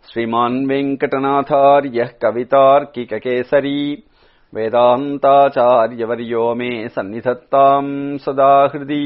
श्रीमान् वेङ्कटनाथार्यः कवितार्किककेसरी वेदान्ताचार्यवर्यो मे सन्निधत्ताम् सदा हृदि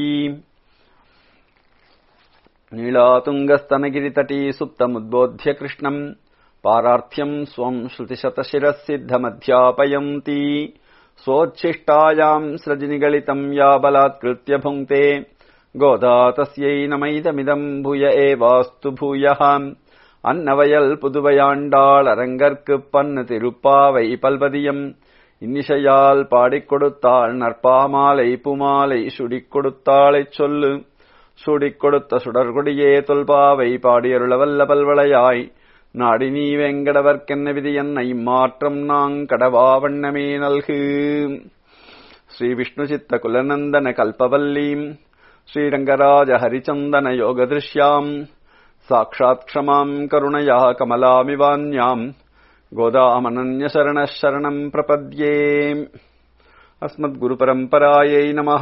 नीलातुङ्गस्तनगिरितटी सुप्तमुद्बोध्य कृष्णम् पारार्थ्यम् स्वम् श्रुतिशतशिरः सिद्धमध्यापयन्ती स्वोच्छिष्टायाम् सृजनिगलितम् या बलात्कृत्य भुङ्क्ते गोदा तस्यै नमैदमिदम् भूय एवास्तु भूयः அன்னவயல் புதுவையாண்டாள் அரங்கற்குப் பன்னு திருப்பாவை பல்வதியம் இன்னிசையால் பாடிக் கொடுத்தாள் நற்பாமாலை புமாலை சுடிக் கொடுத்தாளைச் சொல்லு சுடிக் கொடுத்த சுடர்கொடியே தொல்பாவை பாடியருளவல்ல பல்வளையாய் நாடி நீ வெங்கடவர்க்கென்ன விதி என்னை மாற்றம் நாங் கடவா வண்ணமே நல்கு ஸ்ரீ விஷ்ணு சித்த குலநந்தன கல்பவல்லீம் ஸ்ரீரங்கராஜ ஹரிச்சந்தன யோகதிருஷ்யாம் साक्षात् क्षमाम् करुणया कमलामिवान्याम् गोदामनन्यशरणः शरणम् प्रपद्ये अस्मद्गुरुपरम्परायै நமः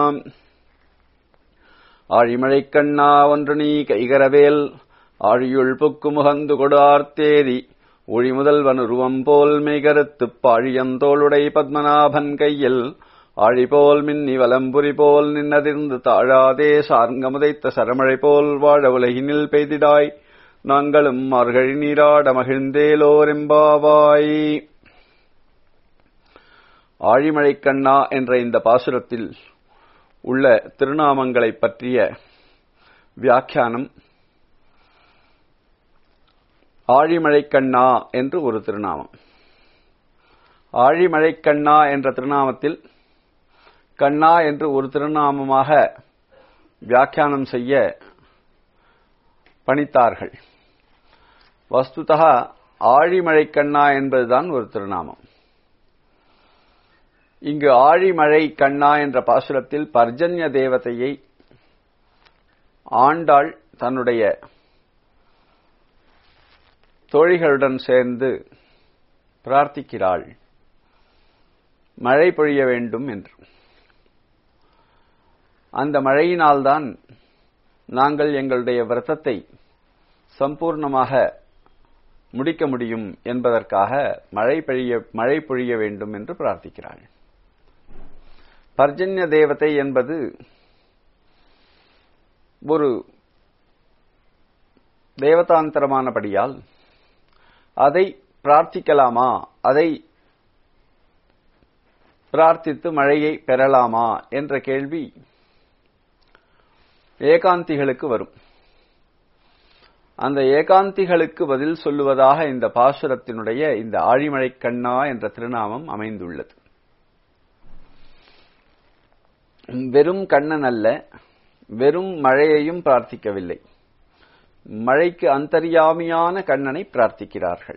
ஆழிமழைக் கண்ணா ஒன்று நீ கைகரவேல் ஆழியுள் புக்கு முகந்து கொடார்த்தேதி ஒளி முதல்வன் உருவம் போல் மெய்கருத்துப் பாழியந்தோளுடை பத்மநாபன் கையில் ஆழிபோல் மின்னி வலம்புரி போல் நின்னதிர்ந்து தாழாதே சார்ங்கமுதைத்த சரமழை போல் வாழ உலகினில் பெய்திடாய் நாங்களும் மார்கழி நீராட மகிழ்ந்தேலோரெம்பாவாய் ஆழிமழைக் கண்ணா என்ற இந்த பாசுரத்தில் உள்ள திருநாமங்களைப் பற்றிய வியாக்கியானம் ஆழிமழைக் கண்ணா என்று ஒரு திருநாமம் ஆழிமழைக் கண்ணா என்ற திருநாமத்தில் கண்ணா என்று ஒரு திருநாமமாக வியாக்கியானம் செய்ய பணித்தார்கள் வஸ்துதா ஆழிமழை கண்ணா என்பதுதான் ஒரு திருநாமம் இங்கு ஆழிமழை கண்ணா என்ற பாசுரத்தில் பர்ஜன்ய தேவதையை ஆண்டாள் தன்னுடைய தோழிகளுடன் சேர்ந்து பிரார்த்திக்கிறாள் மழை பொழிய வேண்டும் என்று அந்த மழையினால்தான் நாங்கள் எங்களுடைய விரதத்தை சம்பூர்ணமாக முடிக்க முடியும் என்பதற்காக மழை பொழிய மழை பொழிய வேண்டும் என்று பிரார்த்திக்கிறாள் பர்ஜன்ய தேவதை என்பது ஒரு தேவதாந்தரமானபடியால் அதை பிரார்த்திக்கலாமா அதை பிரார்த்தித்து மழையை பெறலாமா என்ற கேள்வி ஏகாந்திகளுக்கு வரும் அந்த ஏகாந்திகளுக்கு பதில் சொல்லுவதாக இந்த பாசுரத்தினுடைய இந்த ஆழிமழை கண்ணா என்ற திருநாமம் அமைந்துள்ளது வெறும் கண்ணன் அல்ல வெறும் மழையையும் பிரார்த்திக்கவில்லை மழைக்கு அந்தரியாமியான கண்ணனை பிரார்த்திக்கிறார்கள்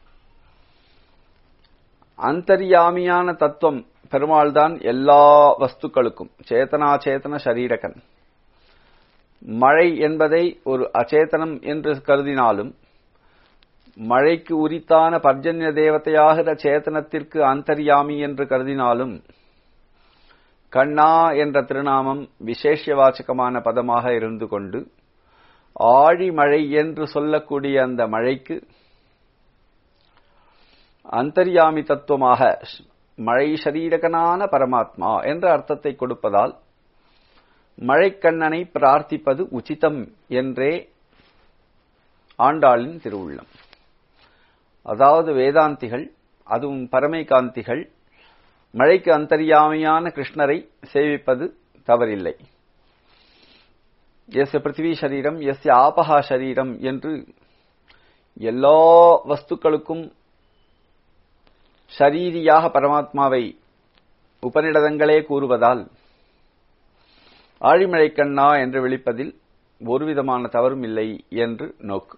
அந்தரியாமியான தத்துவம் பெருமாள்தான் எல்லா வஸ்துக்களுக்கும் சேதனா சேத்தன சரீரகன் மழை என்பதை ஒரு அச்சேதனம் என்று கருதினாலும் மழைக்கு உரித்தான பர்ஜன்ய தேவதையாகிற சேத்தனத்திற்கு அந்தரியாமி என்று கருதினாலும் கண்ணா என்ற திருநாமம் விசேஷவாச்சகமான பதமாக இருந்து கொண்டு ஆழிமழை என்று சொல்லக்கூடிய அந்த மழைக்கு அந்தர்யாமி தத்துவமாக மழை சரீரகனான பரமாத்மா என்ற அர்த்தத்தை கொடுப்பதால் மழைக்கண்ணனை பிரார்த்திப்பது உச்சிதம் என்றே ஆண்டாளின் திருவுள்ளம் அதாவது வேதாந்திகள் அதுவும் பரமைகாந்திகள் மழைக்கு அந்தரியாமையான கிருஷ்ணரை சேவிப்பது தவறில்லை எஸ் பிருத்திவி சரீரம் எஸ் ஆபகா சரீரம் என்று எல்லா வஸ்துக்களுக்கும் ஷரீரியாக பரமாத்மாவை உபநிடதங்களே கூறுவதால் ஆழிமழை கண்ணா என்று விழிப்பதில் ஒருவிதமான தவறும் இல்லை என்று நோக்கு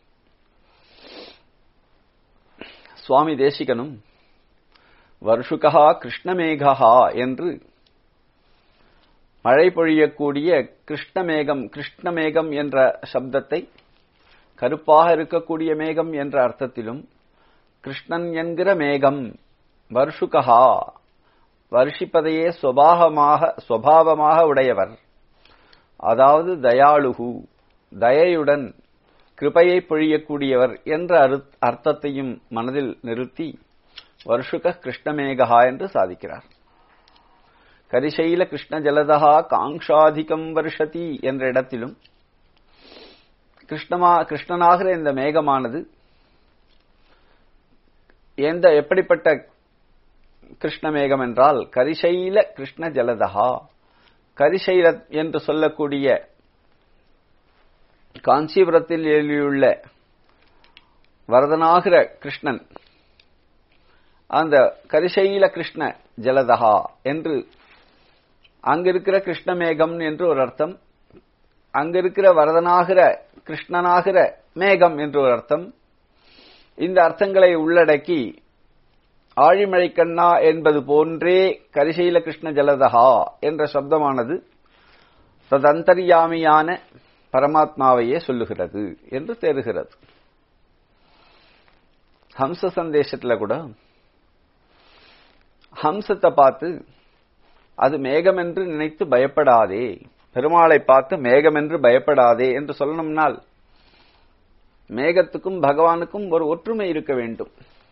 சுவாமி தேசிகனும் வருஷுகா கிருஷ்ணமேகா என்று மழை பொழியக்கூடிய கிருஷ்ணமேகம் கிருஷ்ணமேகம் என்ற சப்தத்தை கருப்பாக இருக்கக்கூடிய மேகம் என்ற அர்த்தத்திலும் கிருஷ்ணன் என்கிற மேகம் வருஷுகா வருஷிப்பதையே சுபாவமாக சுவாவமாக உடையவர் அதாவது தயாளுகு தயையுடன் கிருபையை பொழியக்கூடியவர் என்ற அர்த்தத்தையும் மனதில் நிறுத்தி வருஷுக கிருஷ்ணமேகா என்று சாதிக்கிறார் கரிசைல கிருஷ்ண ஜலதா காங்ஷாதிகம் வருஷதி என்ற இடத்திலும் கிருஷ்ணமா கிருஷ்ணனாகிற இந்த மேகமானது எந்த எப்படிப்பட்ட கிருஷ்ண மேகம் என்றால் கரிசைல கிருஷ்ண ஜலதா கரிசைல என்று சொல்லக்கூடிய காஞ்சிபுரத்தில் எழுதியுள்ள வரதனாகிற கிருஷ்ணன் அந்த கரிசைல கிருஷ்ண ஜலதகா என்று அங்கிருக்கிற கிருஷ்ணமேகம் என்று ஒரு அர்த்தம் அங்கிருக்கிற வரதனாகிற கிருஷ்ணனாகிற மேகம் என்று ஒரு அர்த்தம் இந்த அர்த்தங்களை உள்ளடக்கி ஆழிமழை கண்ணா என்பது போன்றே கரிசைல கிருஷ்ண ஜலதகா என்ற சப்தமானது ததந்தரியாமியான பரமாத்மாவையே சொல்லுகிறது என்று தேறுகிறது ஹம்ச சந்தேசத்துல கூட ஹம்சத்தை பார்த்து அது மேகம் என்று நினைத்து பயப்படாதே பெருமாளை பார்த்து மேகம் என்று பயப்படாதே என்று சொல்லணும்னால் மேகத்துக்கும் பகவானுக்கும் ஒரு ஒற்றுமை இருக்க வேண்டும்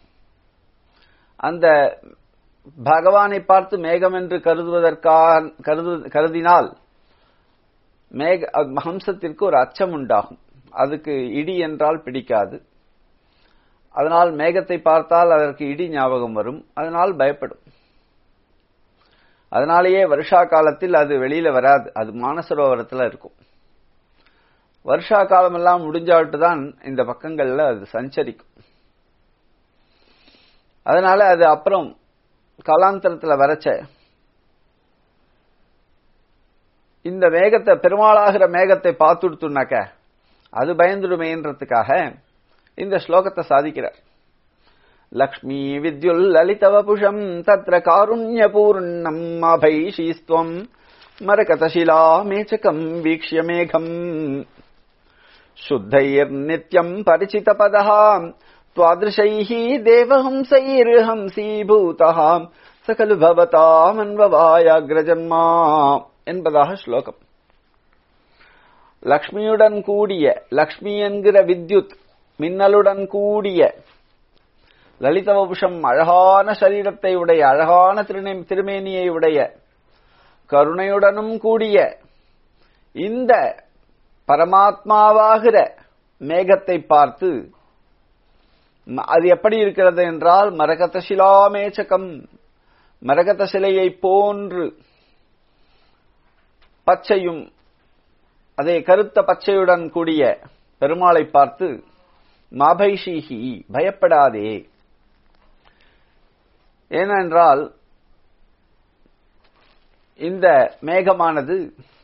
அந்த பகவானை பார்த்து மேகம் என்று கருதுவதற்காக கருதினால் மேக ஹம்சத்திற்கு ஒரு அச்சம் உண்டாகும் அதுக்கு இடி என்றால் பிடிக்காது அதனால் மேகத்தை பார்த்தால் அதற்கு இடி ஞாபகம் வரும் அதனால் பயப்படும் அதனாலேயே வருஷா காலத்தில் அது வெளியில வராது அது மானசரோவரத்தில் இருக்கும் வருஷா காலம் எல்லாம் முடிஞ்சாவிட்டு தான் இந்த பக்கங்கள்ல அது சஞ்சரிக்கும் அதனால அது அப்புறம் காலாந்தரத்தில் வரைச்ச இந்த மேகத்தை பெருமாளாகிற மேகத்தை பார்த்துடுத்துனாக்க அது பயந்துடுமேன்றதுக்காக இந்த ஸ்லோகத்தை சாதிக்கிறார் லக்ஷ்மி வித்யுல் லலிதவபுஷம் தத்ர காருண்யபூர்ணம் அபைஷீஸ்துவம் மரகதசிலா மேச்சகம் வீக்ஷ்ய மேகம் शुद्धैर्नित्यम् परिचितपदः त्वादृशैः देवहंसैर्हंसीभूतः स खलु பவதாமன்வவாயாகிரஜன்மா என்பதாக ஸ்லோகம் லக்ஷ்மியுடன் கூடிய லக்ஷ்மி என்கிற வித்யுத் மின்னலுடன் கூடிய லலிதவபுஷம் அழகான சரீரத்தை உடைய அழகான திருமேனியை உடைய கருணையுடனும் கூடிய இந்த பரமாத்மாவாகிற மேகத்தை பார்த்து அது எப்படி இருக்கிறது என்றால் மரகத சிலாமேச்சகம் மரகத சிலையை போன்று பச்சையும் அதே கருத்த பச்சையுடன் கூடிய பெருமாளை பார்த்து மாபைஷீஹி பயப்படாதே ஏனென்றால் இந்த மேகமானது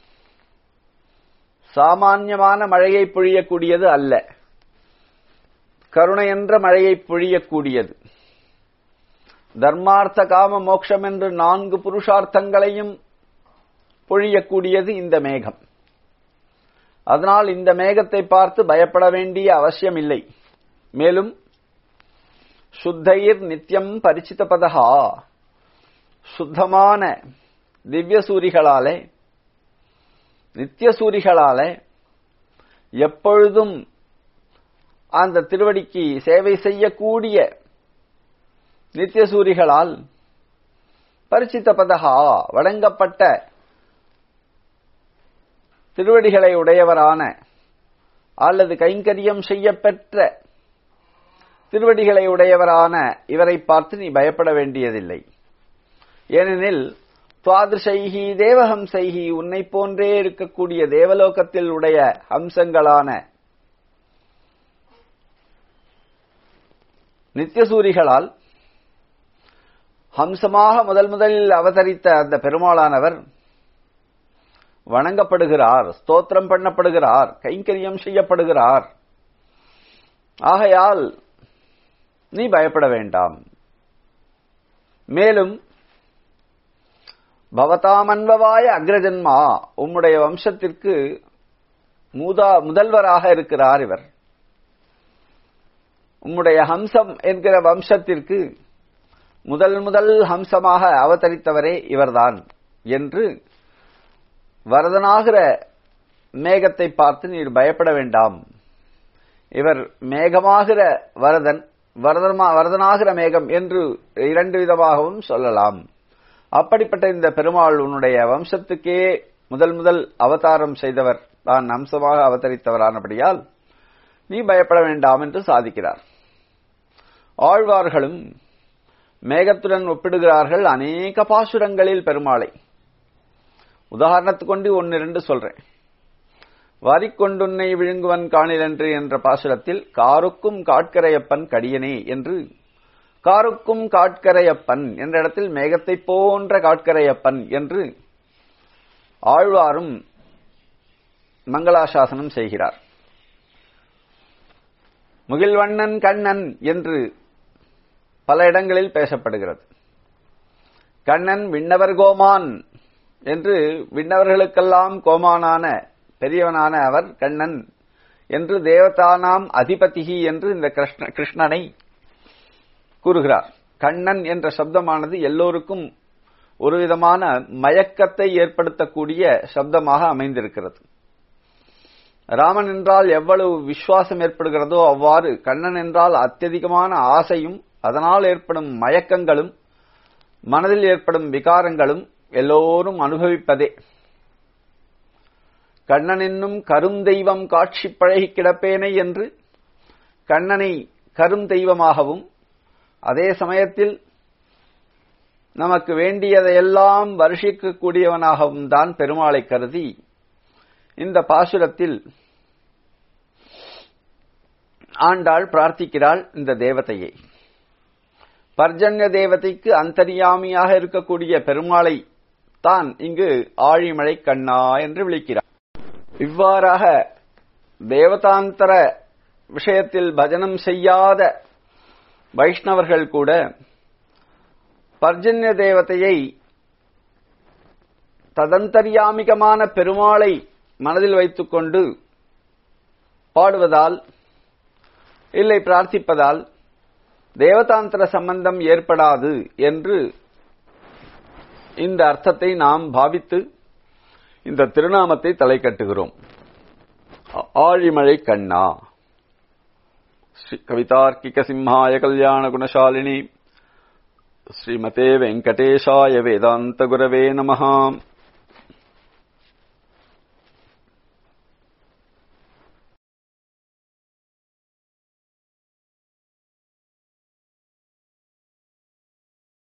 சாமான்யமான மழையை பொழியக்கூடியது அல்ல கருணை என்ற மழையை பொழியக்கூடியது தர்மார்த்த காம மோட்சம் என்று நான்கு புருஷார்த்தங்களையும் பொழியக்கூடியது இந்த மேகம் அதனால் இந்த மேகத்தை பார்த்து பயப்பட வேண்டிய அவசியம் இல்லை மேலும் சுத்தைர் நித்தியம் பரிச்சித பதகா சுத்தமான திவ்ய சூரிகளாலே நித்திய சூரிகளால எப்பொழுதும் அந்த திருவடிக்கு சேவை செய்யக்கூடிய நித்திய சூரிகளால் பரிச்சித்த பதகா வழங்கப்பட்ட திருவடிகளை உடையவரான அல்லது கைங்கரியம் செய்யப்பெற்ற திருவடிகளை உடையவரான இவரை பார்த்து நீ பயப்பட வேண்டியதில்லை ஏனெனில் துவாதிருஷைஹி தேவஹம்சைஹி உன்னை போன்றே இருக்கக்கூடிய தேவலோகத்தில் உடைய ஹம்சங்களான நித்தியசூரிகளால் ஹம்சமாக முதல் முதலில் அவதரித்த அந்த பெருமாளானவர் வணங்கப்படுகிறார் ஸ்தோத்திரம் பண்ணப்படுகிறார் கைங்கரியம் செய்யப்படுகிறார் ஆகையால் நீ பயப்பட வேண்டாம் மேலும் பவதாமன்வவாய அக்ரஜன்மா உம்முடைய வம்சத்திற்கு மூதா முதல்வராக இருக்கிறார் இவர் உம்முடைய ஹம்சம் என்கிற வம்சத்திற்கு முதல் முதல் ஹம்சமாக அவதரித்தவரே இவர்தான் என்று வரதனாகிற மேகத்தை பார்த்து நீர் பயப்பட வேண்டாம் இவர் மேகமாகிற வரதன் வரதமா வரதனாகிற மேகம் என்று இரண்டு விதமாகவும் சொல்லலாம் அப்படிப்பட்ட இந்த பெருமாள் உன்னுடைய வம்சத்துக்கே முதல் முதல் அவதாரம் செய்தவர் தான் அம்சமாக அவதரித்தவரானபடியால் நீ பயப்பட வேண்டாம் என்று சாதிக்கிறார் ஆழ்வார்களும் மேகத்துடன் ஒப்பிடுகிறார்கள் அநேக பாசுரங்களில் பெருமாளை உதாரணத்துக்கு கொண்டு ஒன்னு இரண்டு சொல்றேன் வாரிக்கொண்டுன்னை விழுங்குவன் காணிலன்று என்ற பாசுரத்தில் காருக்கும் காட்கரையப்பன் கடியனே என்று காருக்கும் காட்கரையப்பன் என்ற இடத்தில் மேகத்தை போன்ற காட்கரையப்பன் என்று ஆழ்வாரும் மங்களாசாசனம் செய்கிறார் முகில்வண்ணன் கண்ணன் என்று பல இடங்களில் பேசப்படுகிறது கண்ணன் விண்ணவர் கோமான் என்று விண்ணவர்களுக்கெல்லாம் கோமானான பெரியவனான அவர் கண்ணன் என்று தேவதானாம் அதிபதிகி என்று இந்த கிருஷ்ண கிருஷ்ணனை கூறுகிறார் கண்ணன் என்ற சப்தமானது எல்லோருக்கும் ஒரு விதமான மயக்கத்தை ஏற்படுத்தக்கூடிய சப்தமாக அமைந்திருக்கிறது ராமன் என்றால் எவ்வளவு விசுவாசம் ஏற்படுகிறதோ அவ்வாறு கண்ணன் என்றால் அत्यதிகமான ஆசையும் அதனால் ஏற்படும் மயக்கங்களும் மனதில் ஏற்படும் விகாரங்களும் எல்லோரும் அனுபவிப்பதே கண்ணன் என்னும் கருந்தெய்வம் காட்சி பழகி கிடப்பேனை என்று கண்ணனை கருந்தெய்வமாகவும் அதே சமயத்தில் நமக்கு வேண்டியதையெல்லாம் வருஷிக்கக்கூடியவனாகவும் தான் பெருமாளை கருதி இந்த பாசுரத்தில் ஆண்டாள் பிரார்த்திக்கிறாள் இந்த தேவதையை பர்ஜன்ய தேவதைக்கு அந்தரியாமியாக இருக்கக்கூடிய பெருமாளை தான் இங்கு ஆழிமழை கண்ணா என்று விളിக்கிறார் இவ்வாறாக தேவதாந்தர விஷயத்தில் பஜனம் செய்யாத வைஷ்ணவர்கள் கூட பர்ஜன்ய தேவதையை ததந்தரியாமிகமான பெருமாளை மனதில் வைத்துக்கொண்டு பாடுவதால் இல்லை பிரார்த்திப்பதால் தேவதாந்திர சம்பந்தம் ஏற்படாது என்று இந்த அர்த்தத்தை நாம் பாவித்து இந்த திருநாமத்தை தலை கட்டுகிறோம் ஆழிமழை கண்ணா ஸ்ரீ கவிதார்க்கிக சிம்ஹாய கல்யாண குணசாலினி ஸ்ரீமதே வெங்கடேஷாய வேதாந்த குரவே நமஹாம்